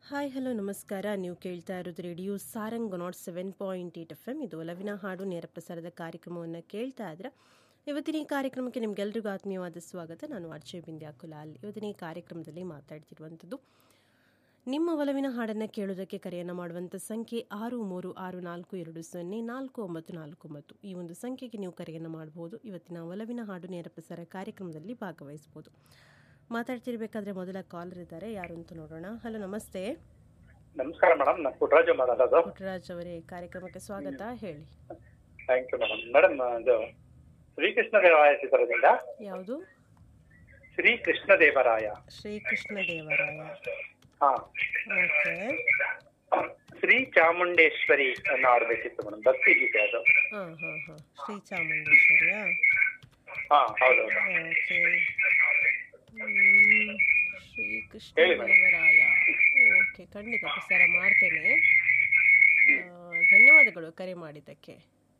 Hi hello ನಮಸ್ಕಾರ ನೀವು ಕೇಳ್ತಾ ಇರೋದು radio Sarang nought seven point eight F M ಇದು ಒಲವಿನ ಹಾಡು ನೇರ ಪ್ರಸಾರದ ಕಾರ್ಯಕ್ರಮವನ್ನು ಕೇಳ್ತಾ ಇದ್ರೆ ಇವತ್ತಿನ ಈ ಕಾರ್ಯಕ್ರಮಕ್ಕೆ ನಿಮಗೆಲ್ರಿಗೂ ಆತ್ಮೀಯವಾದ ಸ್ವಾಗತ ನಾನು ಅರ್ಜಯ್ ಬಿಂದ್ಯಾ ಕುಲಾಲ್ ಇವತ್ತಿನ ಈ ಕಾರ್ಯಕ್ರಮದಲ್ಲಿ ಮಾತಾಡ್ತಿರುವಂಥದ್ದು ನಿಮ್ಮ ಒಲವಿನ ಹಾಡನ್ನು ಕೇಳೋದಕ್ಕೆ ಕರೆಯನ್ನು ಮಾಡುವಂಥ ಸಂಖ್ಯೆ ಆರು ಮೂರು ಆರು ನಾಲ್ಕು ಎರಡು ಸೊನ್ನೆ ನಾಲ್ಕು ಒಂಬತ್ತು ನಾಲ್ಕು ಒಂಬತ್ತು ಈ ಒಂದು ಸಂಖ್ಯೆಗೆ ನೀವು ಕರೆಯನ್ನು ಮಾಡಬಹುದು ಇವತ್ತಿನ ಒಲವಿನ ಹಾಡು ನೇರ ಪ್ರಸಾರ ಕಾರ್ಯಕ್ರಮದಲ್ಲಿ ಭಾಗವಹಿಸ್ಬೋದು ಮಾತಾಡ್ತಿರ್ಬೇಕಾದ್ರೆ ಮೊದಲ ಕಾಲರ್ ಇದ್ದಾರೆ ಯಾರು ಅಂತ ನೋಡೋಣ ಹಲೋ ನಮಸ್ತೆ ನಮಸ್ಕಾರ ಮೇಡಮ್ ನಾನು ಪುಟ್ಟರಾಜು ಮಾತಾಡೋದು ಪುಟ್ಟರಾಜ್ ಅವರೇ ಕಾರ್ಯಕ್ರಮಕ್ಕೆ ಸ್ವಾಗತ ಹೇಳಿ ಥ್ಯಾಂಕ್ ಯು ಮೇಡಮ್ ಮೇಡಮ್ ಇದು ಶ್ರೀಕೃಷ್ಣ ದೇವರಾಯ ಚಿತ್ರದಿಂದ ಯಾವುದು ಶ್ರೀಕೃಷ್ಣ ದೇವರಾಯ ಶ್ರೀಕೃಷ್ಣ ದೇವರಾಯ ಹಾ ಓಕೆ ಶ್ರೀ ಚಾಮುಂಡೇಶ್ವರಿ ಅನ್ನೋ ಆಡ್ಬೇಕಿತ್ತು ಮೇಡಮ್ ಭಕ್ತಿ ಗೀತೆ ಅದು ಹಾಂ ಹಾಂ ಹಾಂ ಶ್ರೀ ಚಾಮುಂಡೇಶ್ವರಿಯಾ ಹಾ ಹೌದು ಓಕೆ ಹ್ಮ್. ಶ್ರೀಕೃಷ್ಣ ಹೇಳಿ ಮೇಡಮ್. ದೇವರಾಯ ಓಕೆ ಖಂಡಿತ ಪ್ರಸಾರ ಮಾಡ್ತೇನೆ ಆ, ಧನ್ಯವಾದಗಳು ಕರೆ ಮಾಡಿದ್ದಕ್ಕೆ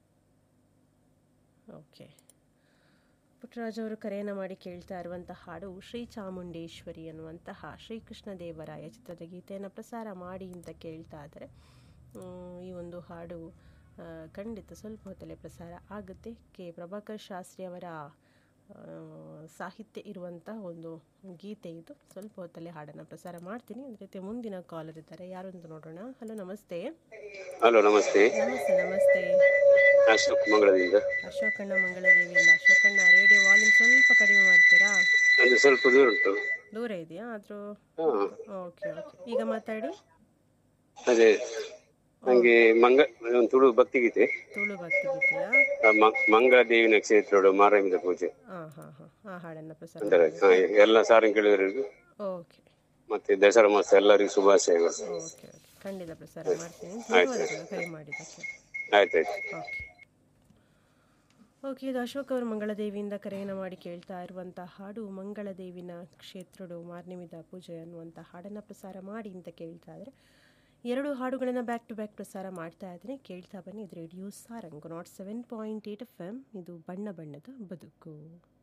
ಓಕೆ ಪುಟ್ಟರಾಜ್ ಅವರು ಕರೆಯನ್ನು ಮಾಡಿ ಕೇಳ್ತಾ ಇರುವಂತಹ ಹಾಡು ಶ್ರೀ ಚಾಮುಂಡೇಶ್ವರಿ ಅನ್ನುವಂತಹ ಶ್ರೀಕೃಷ್ಣ ದೇವರಾಯ ಚಿತ್ರದ ಗೀತೆಯನ್ನು ಪ್ರಸಾರ ಮಾಡಿ ಅಂತ ಕೇಳ್ತಾ ಇದ್ದಾರೆ ಹ್ಮ್, ಈ ಒಂದು ಹಾಡು ಆ, ಖಂಡಿತ ಸ್ವಲ್ಪ ಹೊತ್ತಲ್ಲೇ ಪ್ರಸಾರ ಆಗುತ್ತೆ ಕೆ ಪ್ರಭಾಕರ್ ಶಾಸ್ತ್ರಿ ಅವರ ಆ, ಸಾಹಿತ್ಯ ಇರುವಂಥ ಒಂದು ಗೀತೆ ಇದು ಸ್ವಲ್ಪ ಹೊತ್ತಲ್ಲೇ ಹಾಡನ್ನು ಪ್ರಸಾರ ಮಾಡ್ತೀನಿ ಅದ್ರ ಜೊತೆ ಮುಂದಿನ ಕಾಲರ್ ಇದ್ದಾರೆ ಯಾರು ಅಂತ ನೋಡೋಣ ಹಲೋ ನಮಸ್ತೆ ಹಲೋ ನಮಸ್ತೆ ನಮಸ್ತೆ ನಮಸ್ತೆ ಅಶೋಕ್ ಮಂಗಳದಿಂದ ಅಶೋಕಣ್ಣ ಮಂಗಳದೇವಿಯಿಂದ ಅಶೋಕಣ್ಣ ರೇಡಿಯೋ ವಾಲ್ಯೂಮ್ ಸ್ವಲ್ಪ ಕಡಿಮೆ ಮಾಡ್ತೀರಾ ಅದು ಸ್ವಲ್ಪ ದೂರ ಉಂಟು ದೂರ ಇದೆಯಾ ಆದರೂ ಹಾ ಓಕೆ ಓಕೆ ಈಗ ಮಾತಾಡಿ ಅದೇ ನಂಗೆ ಮಂಗ ಒಂದು ತುಳು ಭಕ್ತಿಗೀತೆ ತುಳು ಭಕ್ತಿ ಗೀತೆಯಾ ಆ ಮ- ಮಂಗಳ ದೇವಿನ ಕ್ಷೇತ್ರಗಳು ಮಾರಮಿದ ಪೂಜೆ ಹಾಂ ಹಾಂ ಹಾಂ ಆ ಹಾಡನ್ನು ಪ್ರಸಾರ ಅಂದರೆ ಹಾ, ಎಲ್ಲ ಸಾರಂಗ್ ಕೇಳಿದವರಿಗೂ ಓಕೆ ಮತ್ತೆ ದಸರಾ ಮಾಸ ಎಲ್ಲರಿಗೂ ಶುಭಾಶಯಗಳು ಓಕೆ ಓಕೆ ಖಂಡಿತ ಪ್ರಸಾರ ಮಾಡ್ತೀನಿ ಧನ್ಯವಾದಗಳು ಕರೆ ಮಾಡಿದ್ದಕ್ಕೆ ಆಯ್ತಾಯ್ತು ಓಕೆ ಓಕೆ ಇದು ಅಶೋಕ್ ಅವರು ಮಂಗಳದೇವಿಯಿಂದ ಕರೆಯನ್ನು ಮಾಡಿ ಕೇಳ್ತಾ ಇರುವಂಥ ಹಾಡು ಮಂಗಳದೇವಿನ ಕ್ಷೇತ್ರಡು ಮಾರ್ನಿಮಿದ ಪೂಜೆ ಅನ್ನುವಂಥ ಹಾಡನ್ನು ಪ್ರಸಾರ ಮಾಡಿ ಅಂತ ಕೇಳ್ತಾ ಇದ್ದಾರೆ ಎರಡು ಹಾಡುಗಳನ್ನು ಬ್ಯಾಕ್ ಟು ಬ್ಯಾಕ್ ಪ್ರಸಾರ ಮಾಡ್ತಾ ಇದ್ದೀನಿ ಕೇಳ್ತಾ ಬನ್ನಿ ಇದು radio Sarang nought seven point eight F M ಇದು ಬಣ್ಣ ಬಣ್ಣದ ಬದುಕು